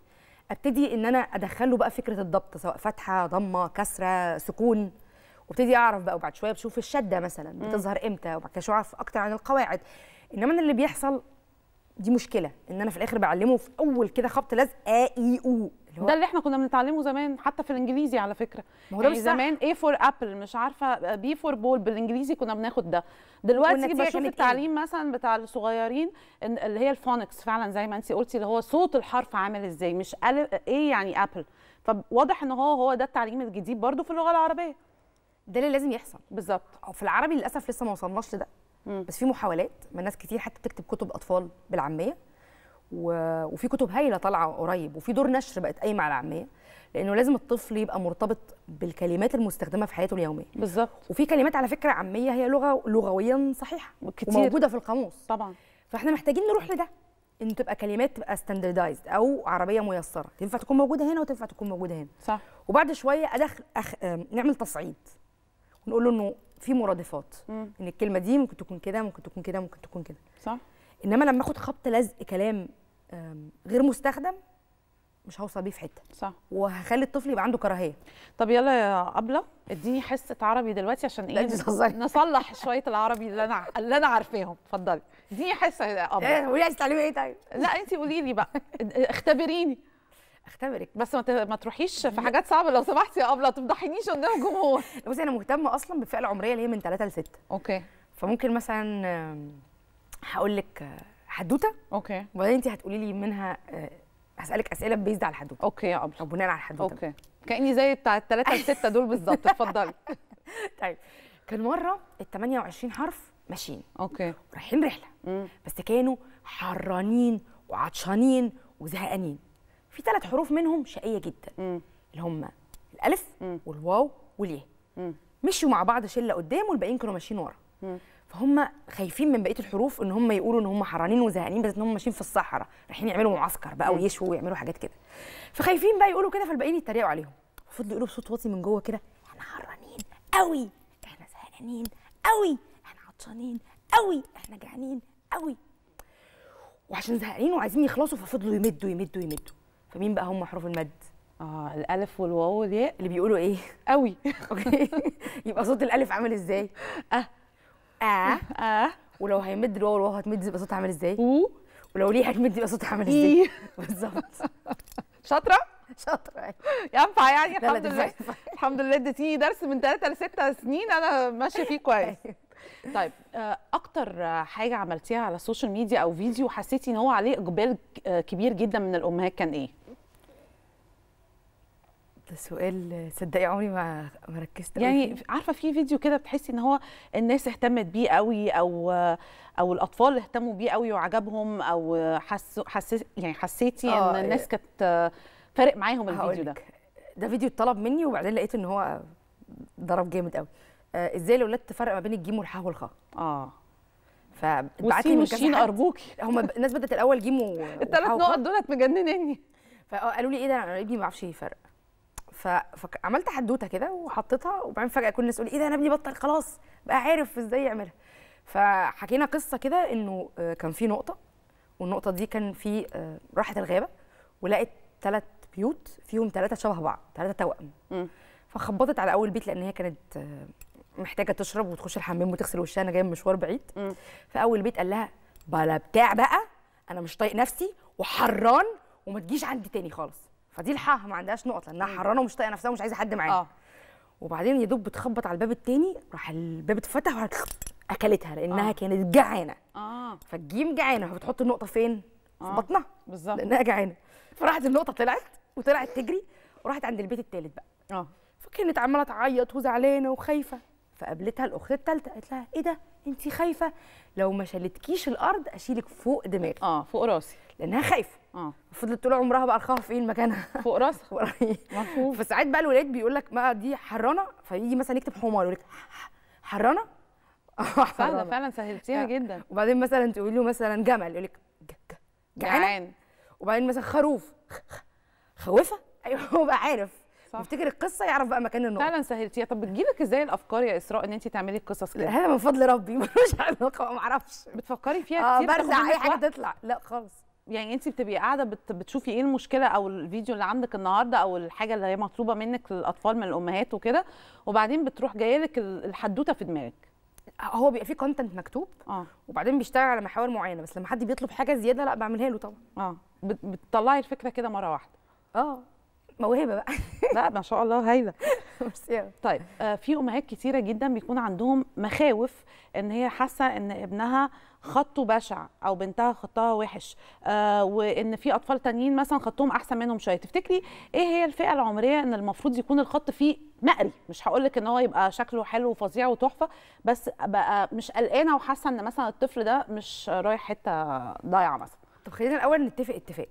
ابتدي ان انا ادخله بقى فكره الضبط سواء فتحه ضمه كسره سكون وابتدي اعرف بقى وبعد شويه بشوف الشده مثلا بتظهر امتى وبعد كده شويه اعرف اكتر عن القواعد انما أنا اللي بيحصل دي مشكله ان انا في الاخر بعلمه في اول كده خبط لزق ا اي او اللي هو ده اللي احنا كنا بنتعلمه زمان حتى في الانجليزي على فكره ما هو ده يعني مش صح. زمان A فور ابل مش عارفه B فور بول بالانجليزي كنا بناخد ده دلوقتي والنتيجة بشوف كانت إيه؟ التعليم مثلا بتاع الصغيرين إن اللي هي الفونكس فعلا زي ما انت قلتي اللي هو صوت الحرف عامل ازاي مش ألف ايه يعني ابل فواضح ان هو هو ده التعليم الجديد برضو في اللغه العربيه ده اللي لازم يحصل بالظبط أو في العربي للاسف لسه ما وصلناش لده بس في محاولات من ناس كتير حتى بتكتب كتب اطفال بالعاميه و... وفي كتب هايله طالعه قريب وفي دور نشر بقت قايمه على العاميه لانه لازم الطفل يبقى مرتبط بالكلمات المستخدمه في حياته اليوميه بالظبط وفي كلمات على فكره عاميه هي لغه لغويا صحيحه كتير. وموجوده في القاموس طبعا فاحنا محتاجين نروح لده ان تبقى كلمات تبقى ستاندردايزد او عربيه ميسره تنفع تكون موجوده هنا وتنفع تكون موجوده هنا صح وبعد شويه ادخل أخ... آم، نعمل تصعيد ونقول له انه في مرادفات ان الكلمه دي ممكن تكون كده ممكن تكون كده ممكن تكون كده صح انما لما اخد خبط لزق كلام آم، غير مستخدم مش هوصل بيه في حته صح وهخلي الطفل يبقى عنده كراهيه طب يلا يا ابله اديني حصه عربي دلوقتي عشان لا، ايه انت بتهزري. نصلح شويه العربي اللي انا اللي انا عارفاهم اتفضلي اديني حصه يا ابله قولي عايز تعلمي ايه طيب لا انت قولي لي بقى اختبريني اختبرك بس ما ت- ما تروحيش في حاجات صعبه لو سمحتي يا ابله ما تفضحينيش قدام الجمهور بصي انا مهتمه اصلا بالفئه العمريه اللي هي من 3 ل 6 اوكي فممكن مثلا آم، هقول لك آه، حدوته اوكي وبعدين انت هتقولي لي منها آه، هسالك اسئله بيزد على الحدوته اوكي يا ابله او بناء على الحدوته اوكي كاني زي بتاع الثلاثه السته دول بالظبط اتفضلي طيب كان مره ال 28 حرف ماشيين اوكي رايحين رحله بس كانوا حرانين وعطشانين وزهقانين في ثلاث حروف منهم شقيه جدا اللي هم الالف والواو والياء مشوا مع بعض شله قدام والباقيين كانوا ماشيين ورا فهم خايفين من بقيه الحروف ان هم يقولوا ان هم حرانين وزهقانين بس ان هم ماشيين في الصحراء رايحين يعملوا معسكر بقى ويشوا ويعملوا حاجات كده فخايفين بقى يقولوا كده فالباقيين يتريقوا عليهم فضلوا يقولوا بصوت واطي من جوه كده احنا حرانين قوي احنا زهقانين قوي احنا عطشانين قوي احنا جعانين قوي وعشان زهقانين وعايزين يخلصوا ففضلوا يمدوا يمدوا يمدوا فمين بقى هم حروف المد اه الالف والواو والياء اللي بيقولوا ايه قوي اوكي يبقى صوت الالف عامل ازاي اه اه اه ولو هيمد الواو والواو هتمد يبقى صوتها عامل ازاي و ولو ليه هتمد يبقى صوتها عامل ازاي اي بالظبط شاطره شاطره ينفع يعني لا لا الحمد دي لله فايدة. الحمد لله اديتيني درس من 3 ل 6 سنين انا ماشيه فيه كويس طيب آه، اكتر آه، حاجه عملتيها على السوشيال ميديا او فيديو حسيتي ان هو عليه اقبال آه، كبير جدا من الامهات كان ايه ده سؤال صدقي عمري ما ما ركزت أوي يعني فيه. عارفه في فيديو كده بتحسي ان هو الناس اهتمت بيه قوي او او الاطفال اهتموا بيه قوي وعجبهم او حسوا حسيت يعني حسيتي آه، ان الناس كانت فارق معاهم الفيديو ده هقولك. ده فيديو اتطلب مني وبعدين لقيت ان هو ضرب جامد قوي آه ازاي الاولاد تفرق ما بين الجيم والحاء والخاء اه فاتبعت لي والسين من والشين كذا حد ارجوكي هم الناس بدات الاول جيم و الثلاث وحاء نقط وخاء. دولت مجننني فقالوا لي ايه ده انا ابني ما بيعرفش يفرق ف... فعملت حدوته كده وحطيتها وبعدين فجاه كل الناس تقول ايه ده انا ابني بطل خلاص بقى عارف ازاي يعملها فحكينا قصه كده انه آه، كان في نقطه والنقطه دي كان في آه، راحت الغابه ولقت ثلاث بيوت فيهم ثلاثه شبه بعض ثلاثه توأم مم. فخبطت على اول بيت لان هي كانت آه، محتاجه تشرب وتخش الحمام وتغسل وشها انا جايه من مشوار بعيد مم. فاول بيت قال لها بلا بتاع بقى انا مش طايق نفسي وحران وما تجيش عندي تاني خالص فدي الحاء ما عندهاش نقط لانها حرانه ومش طايقه نفسها ومش عايزه حد معاها اه وبعدين يا دوب بتخبط على الباب التاني راح الباب اتفتح وراحت اكلتها لانها آه. كانت جعانه اه فالجيم جعانه فبتحط النقطه فين؟ في آه. بطنها بالظبط لانها جعانه فراحت النقطه طلعت وطلعت تجري وراحت عند البيت التالت بقى اه فكانت عماله تعيط وزعلانه وخايفه فقابلتها الاخت الثالثه قالت لها ايه ده انت خايفه لو ما شالتكيش الارض اشيلك فوق دماغي اه فوق راسي لانها خايفه اه فضلت طول عمرها بقى الخوف فين مكانها فوق راسها مفهوم فساعات بقى الولاد بيقول لك بقى دي حرانه فيجي مثلا يكتب حمار يقول لك حرانه آه، فعلا حرانة. فعلا سهلتيها آه. جدا وبعدين مثلا تقول له مثلا جمل يقول لك ج- ج- جعانه جعان وبعدين مثلا خروف خ- خ- خوفه ايوه هو بقى عارف صح. يفتكر القصه يعرف بقى مكان النقط فعلا سهلتيها طب بتجيلك ازاي الافكار يا اسراء ان انت تعملي القصص كده هذا من فضل ربي ملوش علاقه ما اعرفش بتفكري فيها اه كتير بتاخد برزع اي منك حاجه وقت؟ تطلع لا خالص يعني انت بتبقي قاعده بت... بتشوفي ايه المشكله او الفيديو اللي عندك النهارده او الحاجه اللي هي مطلوبه منك للاطفال من الامهات وكده وبعدين بتروح جايه لك ال- الحدوته في دماغك هو بيبقى فيه كونتنت مكتوب اه وبعدين بيشتغل على محاور معينه بس لما حد بيطلب حاجه زياده لا بعملها له طبعا اه بت... بتطلعي الفكره كده مره واحده اه موهبه بقى لا ما شاء الله هايله بس يعني طيب آه في امهات كتيره جدا بيكون عندهم مخاوف ان هي حاسه ان ابنها خطه بشع او بنتها خطها وحش آه وان في اطفال تانيين مثلا خطهم احسن منهم شويه تفتكري ايه هي الفئه العمريه ان المفروض يكون الخط فيه مقري مش هقول لك ان هو يبقى شكله حلو وفظيع وتحفه بس بقى مش قلقانه وحاسه ان مثلا الطفل ده مش رايح حته ضايعه مثلا طب خلينا الاول نتفق اتفاق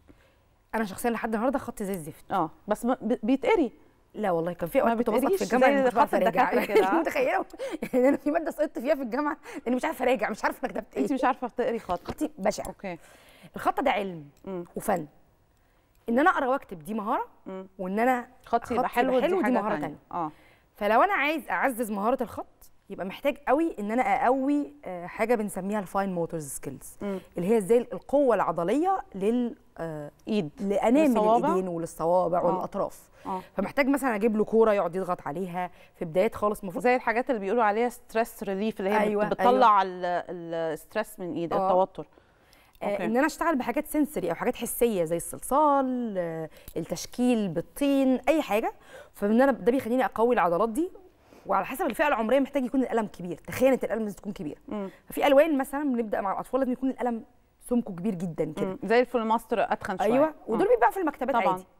انا شخصيا لحد النهارده خطي زي الزفت اه بس ما- ب- بيتقري لا والله كان في ما اوقات كنت بسقط بتقريش في الجامعه زي يعني مش بعرف خط اراجع الدكاترة كده، ها؟ متخيله يعني انا في ماده سقطت فيها في الجامعه لاني مش عارفه اراجع مش عارفه انا كتبت ايه انت مش عارفه تقري خط خطي بشع اوكي الخط ده علم مم. وفن ان انا اقرا واكتب دي مهاره مم. وان انا خطي يبقى خطي حلو يبقى دي حلو، دي حاجه مهارة تانية. تانية. اه فلو انا عايز اعزز مهاره الخط يبقى محتاج قوي ان انا اقوي آه، حاجه بنسميها الفاين موتورز سكيلز مم. اللي هي ازاي القوه العضليه لل آه، ايد لانامل للصوابع؟ الايدين وللصوابع آه. والاطراف اه فمحتاج مثلا اجيب له كوره يقعد يضغط عليها في بدايات خالص المفروض زي الحاجات اللي بيقولوا عليها ستريس ريليف اللي هي أيوة، أيوة بتطلع الستريس من ايد آه. التوتر آه أوكي. ان انا اشتغل بحاجات سنسوري او حاجات حسيه زي الصلصال آه التشكيل بالطين اي حاجه فان انا ده بيخليني اقوي العضلات دي وعلى حسب الفئه العمريه محتاج يكون القلم كبير تخيل القلم لازم تكون كبيره مم. ففي الوان مثلا بنبدا مع الاطفال لازم يكون القلم سمكه كبير جدا كده مم. زي الفول ماستر اتخن شويه ايوه آه. ودول بيتباعوا في المكتبات طبعاً. عادي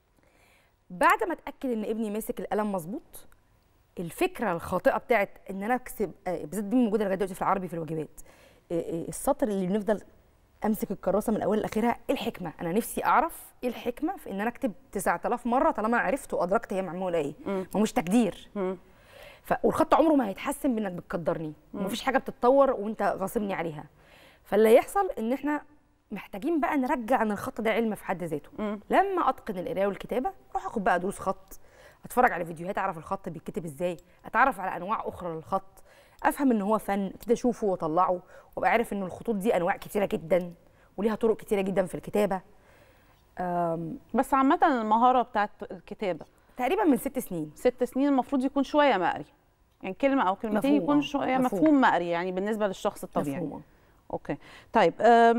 بعد ما اتاكد ان ابني ماسك القلم مظبوط الفكره الخاطئه بتاعت ان انا اكسب آه، بالذات دي موجوده لغايه دلوقتي في العربي في الواجبات آه، آه، السطر اللي بنفضل امسك الكراسه من اولها لاخرها ايه الحكمه انا نفسي اعرف ايه الحكمه في ان انا اكتب 9000 مره طالما عرفت وادركت هي معموله ايه مم. ما مش تقدير مم. ف... والخط عمره ما هيتحسن بانك بتقدرني ومفيش حاجه بتتطور وانت غاصبني عليها فاللي هيحصل ان احنا محتاجين بقى نرجع ان الخط ده علم في حد ذاته مم. لما اتقن القرايه والكتابه اروح اخد بقى دروس خط اتفرج على فيديوهات اعرف الخط بيتكتب ازاي اتعرف على انواع اخرى للخط افهم ان هو فن ابتدي اشوفه واطلعه وابقى عارف ان الخطوط دي انواع كتيره جدا وليها طرق كتيره جدا في الكتابه آم، بس عامه المهاره بتاعت الكتابه تقريبا من ست سنين ست سنين المفروض يكون شويه مقري يعني كلمه او كلمتين مفهوم، يكون آه. شويه مفهوم. مفهوم مقري يعني بالنسبه للشخص الطبيعي مفهومة. اوكي طيب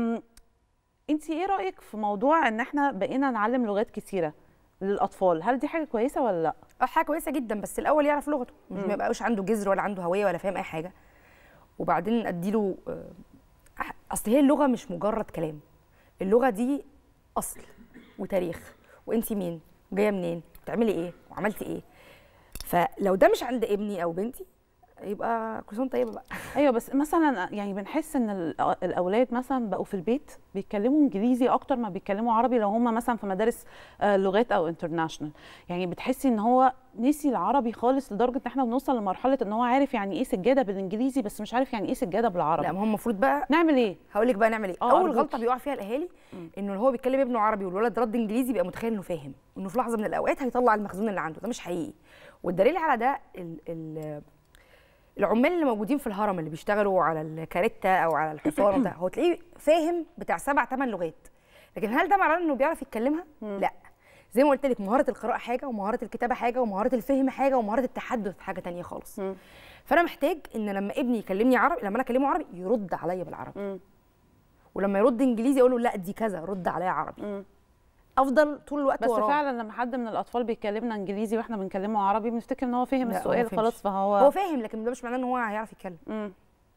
انت ايه رايك في موضوع ان احنا بقينا نعلم لغات كتيره للاطفال هل دي حاجه كويسه ولا لا اه حاجه كويسه جدا بس الاول يعرف لغته مش مم. ما يبقاش عنده جذر ولا عنده هويه ولا فاهم اي حاجه وبعدين اديله آه، أح- اصل هي اللغه مش مجرد كلام اللغه دي اصل وتاريخ وانت مين وجايه منين بتعملي ايه وعملتي ايه فلو ده مش عند ابني او بنتي يبقى كل سنه وأنت طيبه بقى ايوه بس مثلا يعني بنحس ان ال- الاولاد مثلا بقوا في البيت بيتكلموا انجليزي اكتر ما بيتكلموا عربي لو هم مثلا في مدارس آه، لغات او انترناشونال يعني بتحسي ان هو نسي العربي خالص لدرجه ان احنا بنوصل لمرحله ان هو عارف يعني ايه سجاده بالانجليزي بس مش عارف يعني ايه سجاده لا بالعربي ما هو المفروض بقى نعمل ايه هقول لك بقى نعمل ايه آه، اول أرجوكي. غلطه بيقع فيها الاهالي انه اللي هو بيتكلم ابنه عربي والولد رد انجليزي بيبقى متخيل انه فاهم انه في لحظه من الاوقات هيطلع المخزون اللي عنده ده مش حقيقي والدليل على ده ال ال العمال اللي موجودين في الهرم اللي بيشتغلوا على الكاريتا او على الحصان ده هو تلاقيه فاهم بتاع سبع ثمان لغات لكن هل ده معناه انه بيعرف يتكلمها لا زي ما قلت لك مهاره القراءه حاجه ومهاره الكتابه حاجه ومهاره الفهم حاجه ومهاره التحدث حاجه تانية خالص مم. فانا محتاج ان لما ابني يكلمني عربي لما انا اكلمه عربي يرد عليا بالعربي مم. ولما يرد انجليزي اقول له لا دي كذا رد عليا عربي مم. افضل طول الوقت بس وراه فعلا لما حد من الاطفال بيكلمنا انجليزي واحنا بنكلمه عربي بنفتكر ان هو فهم لا، هو السؤال ما خلاص فهمش. فهو هو فاهم لكن ده مش معناه ان هو هيعرف يتكلم مم.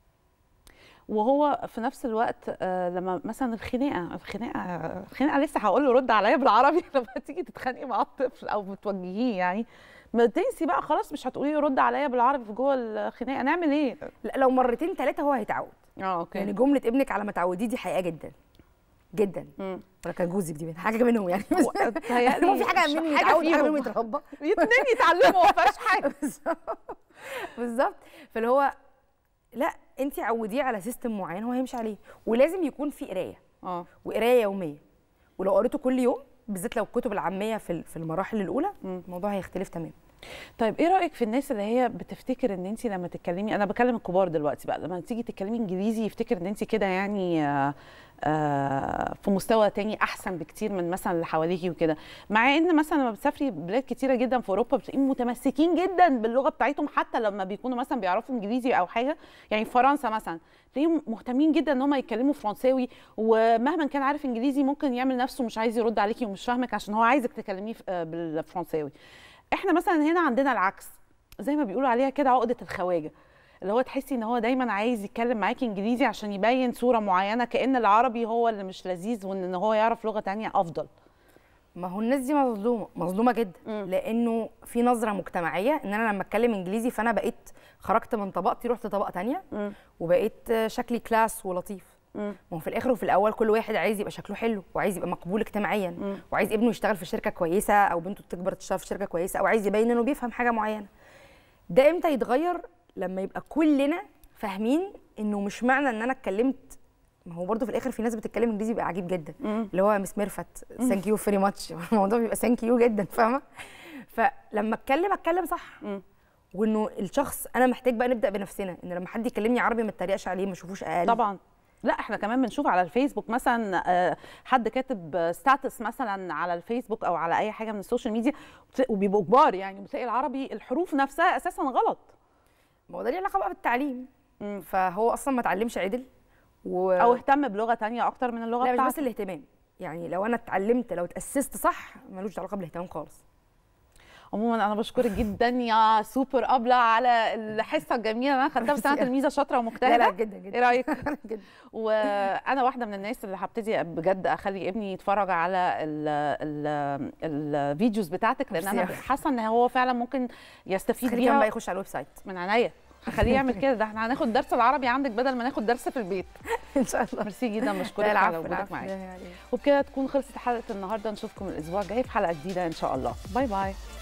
وهو في نفس الوقت آه، لما مثلا الخناقه الخناقه الخناقه لسه هقول له رد عليا بالعربي لما تيجي تتخانقي مع الطفل او بتوجهيه يعني ما تنسي بقى خلاص مش هتقولي له رد عليا بالعربي في جوه الخناقه نعمل ايه؟ لا لو مرتين ثلاثه هو هيتعود اه اوكي يعني جمله ابنك على ما تعوديه دي حقيقه جدا جدا مم. ولا كان جوزك دي حاجه منهم يعني هو- تهيألي هو في حاجه مش منهم حاجة يتعود حاجه فيهم. منهم يتربى اتنين يتعلموا ما فيهاش حاجه بالظبط فاللي هو لا انت عوديه على سيستم معين هو هيمشي عليه ولازم يكون في قرايه اه وقرايه يوميه ولو قريته كل يوم بالذات لو الكتب العاميه في في المراحل الاولى الموضوع هيختلف تماما طيب ايه رايك في الناس اللي هي بتفتكر ان انت لما تتكلمي انا بكلم الكبار دلوقتي بقى لما تيجي تتكلمي انجليزي يفتكر ان انت كده يعني آه، آه، في مستوى تاني احسن بكتير من مثلا اللي حواليكي وكده مع ان مثلا لما بتسافري بلاد كتيره جدا في اوروبا بتلاقيهم متمسكين جدا باللغه بتاعتهم حتى لما بيكونوا مثلا بيعرفوا انجليزي او حاجه يعني في فرنسا مثلا تلاقيهم مهتمين جدا ان هم يتكلموا فرنساوي ومهما كان عارف انجليزي ممكن يعمل نفسه مش عايز يرد عليكي ومش فاهمك عشان هو عايزك تكلميه في- آه، بالفرنساوي احنا مثلا هنا عندنا العكس زي ما بيقولوا عليها كده عقده الخواجه اللي هو تحسي ان هو دايما عايز يتكلم معاكي انجليزي عشان يبين صوره معينه كان العربي هو اللي مش لذيذ وان إن هو يعرف لغه تانية افضل ما هو الناس دي مظلومه مظلومه جدا مم. لانه في نظره مجتمعيه ان انا لما اتكلم انجليزي فانا بقيت خرجت من طبقتي رحت طبقه تانية مم. وبقيت شكلي كلاس ولطيف مم. ما هو في الاخر وفي الاول كل واحد عايز يبقى شكله حلو وعايز يبقى مقبول اجتماعيا وعايز ابنه يشتغل في شركه كويسه او بنته تكبر تشتغل في شركه كويسه او عايز يبين انه بيفهم حاجه معينه ده امتى يتغير لما يبقى كلنا فاهمين انه مش معنى ان انا اتكلمت ما هو برضه في الاخر في ناس بتتكلم انجليزي بيبقى عجيب جدا اللي هو مس ميرفت ثانك يو فيري ماتش الموضوع بيبقى ثانك يو جدا فاهمه فلما اتكلم اتكلم صح مم. وانه الشخص انا محتاج بقى نبدا بنفسنا ان لما حد يكلمني عربي ما اتريقش عليه ما اشوفوش اقل طبعا لا احنا كمان بنشوف على الفيسبوك مثلا آه، حد كاتب ستاتس مثلا على الفيسبوك او على اي حاجه من السوشيال ميديا وبت- وبيبقوا كبار يعني بتلاقي العربي الحروف نفسها اساسا غلط ما هو ده ليه علاقه بقى بالتعليم مم. فهو اصلا ما اتعلمش عدل و... او اهتم بلغه تانية اكتر من اللغه لا مش بس بتاعته الاهتمام يعني لو انا اتعلمت لو اتاسست صح ملوش علاقه بالاهتمام خالص عموما انا بشكرك جدا يا سوبر ابله على الحصه الجميله اللي انا خدتها في سنه تلميذه شاطره ومجتهده لا لا جدا جدا ايه رايك جدا وانا واحده من الناس اللي هبتدي بجد اخلي ابني يتفرج على ال ال الفيديوز بتاعتك لان انا ميرسي. حاسه ان هو فعلا ممكن يستفيد خلي كمان بقى بيها يخش على الويب سايت من عينيا هخليه يعمل كده ده احنا هناخد درس العربي عندك بدل ما ناخد درس في البيت ان شاء الله ميرسي جدا بشكرك لا، على العفو، وجودك العفو. معايا لا، لا، لا. وبكده تكون خلصت حلقه النهارده نشوفكم الاسبوع الجاي في حلقه جديده ان شاء الله باي باي